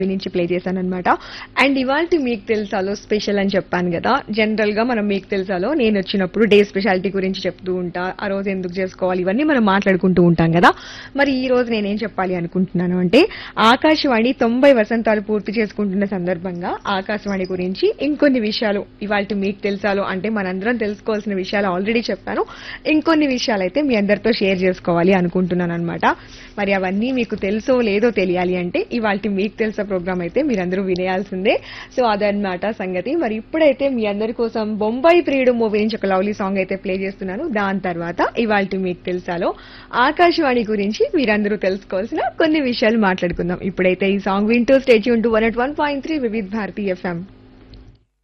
నుంచి ప్లే చేశాను అనమాట అండ్ ఇవాళ మీకు తెలుసాలో స్పెషల్ అని చెప్పాను కదా జనరల్ గా మనం మీకు తెలుసాలో నేను వచ్చినప్పుడు డే స్పెషాలిటీ గురించి చెప్తూ ఉంటా ఆ రోజు ఎందుకు చేసుకోవాలి ఇవన్నీ మనం మాట్లాడుకుంటూ ఉంటాం కదా మరి ఈ రోజు నేనేం చెప్పాలి అనుకుంటున్నాను అంటే ఆకాశవాణి తొంభై వసంతాలు పూర్తి చేసుకుంటున్న సందర్భంగా ఆకాశవాణి గురించి ఇంకొన్ని విషయాలు ఇవాళ మీకు తెలుసాలో అంటే మనందరం తెలుసుకోవాల్సిన విషయాలు ఆల్రెడీ చెప్పాను ఇంకొన్ని విషయాలు అయితే మీ అందరితో షేర్ చేసుకోవాలి అనుకుంటున్నాను అనమాట మరి అవన్నీ మీకు తెలుసో లేదో తెలియాలి అంటే ఇవాళ మీకు తెలుసా ప్రోగ్రామ్ అయితే మీరందరూ వినేయాల్సిందే సో అదనమాట సంగతి మరి ఇప్పుడైతే మీ అందరి కోసం బొంబాయి ప్రియుడు మూవీ నుంచి ఒక లవ్లీ సాంగ్ అయితే ప్లే చేస్తున్నాను దాని తర్వాత ఇవాళ మీకు తెలుసాలో ఆకాశవాణి గురించి మీరందరూ తెలుసుకోవాల్సిన కొన్ని విషయాలు మాట్లాడుకుందాం ఇప్పుడైతే ఈ సాంగ్ వింటూ stay tuned to one eight one point three Vividh Bharati FM